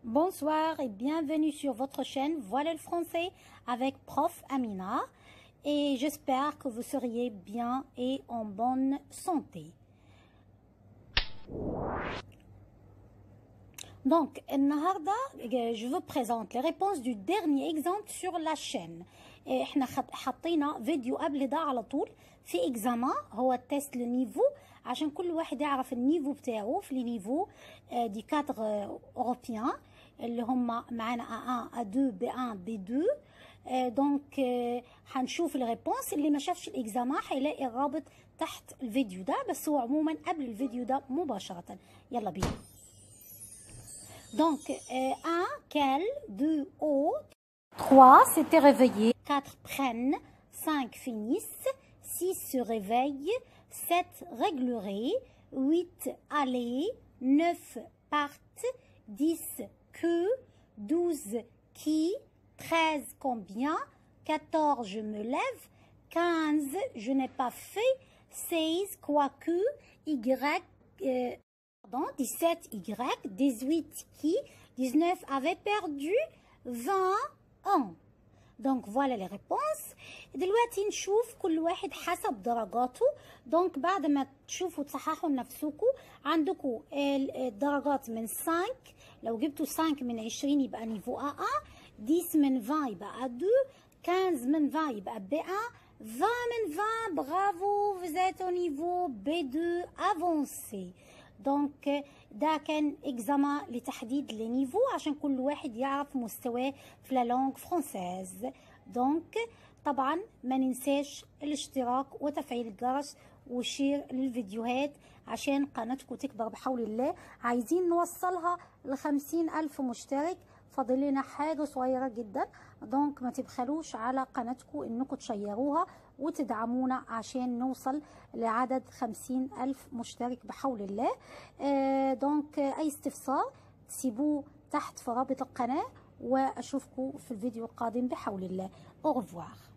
Bonsoir et bienvenue sur votre chaîne Voilà le français avec Prof Amina et j'espère que vous seriez bien et en bonne santé. Donc, النهارده je vous présente les réponses du dernier exemple sur la chaîne. احنا حطينا فيديو قبل ده على طول في اكزاما هو التيست لو نيفو عشان كل واحد يعرف النيفو بتاعه في لي نيفو دي كادر اوروبيان اللي هم معانا A1 A2 B1 B2 دونك هنشوف الريبونس اللي ما شافش الاكزاما هيلاقي الرابط تحت الفيديو ده بس هو عموما قبل الفيديو ده مباشرة يلا بينا Donc, euh, 1, quel, 2, au, 3 s'était réveillé, 4 prennent, 5 finissent, 6 se réveillent, 7 régleraient, 8 allaient, 9 partent, 10 que, 12 qui, 13 combien, 14 je me lève, 15 je n'ai pas fait, 16 quoique, Y, euh, pardon, 17 Y, 18 qui, 19 avait perdu, 20 ans. دونك فوالا لي ريبونس دلوقتي نشوف كل واحد حسب درجاته دونك بعد ما تشوفوا تصححوا لنفسكم عندكم الدرجات من 5 لو جبتوا 5 من 20 يبقى نيفو A1 10 من 20 يبقى A2 15 من 20 يبقى B1 20 من 20 برافو vous êtes au niveau B2 avancé دونك ده كان اكزاما لتحديد لنيفو عشان كل واحد يعرف مستواه في لا لونغ فرونسيز دونك طبعا ما ننساش الاشتراك وتفعيل الجرس وشير للفيديوهات عشان قناتكم تكبر بحول الله عايزين نوصلها لخمسين ألف مشترك فاضل لنا حاجة صغيرة جدا دونك ما تبخلوش على قناتكم انكم تشيروها وتدعمونا عشان نوصل لعدد خمسين ألف مشترك بحول الله آه دونك أي استفسار تسيبوه تحت في رابط القناة وأشوفكم في الفيديو القادم بحول الله أو revoir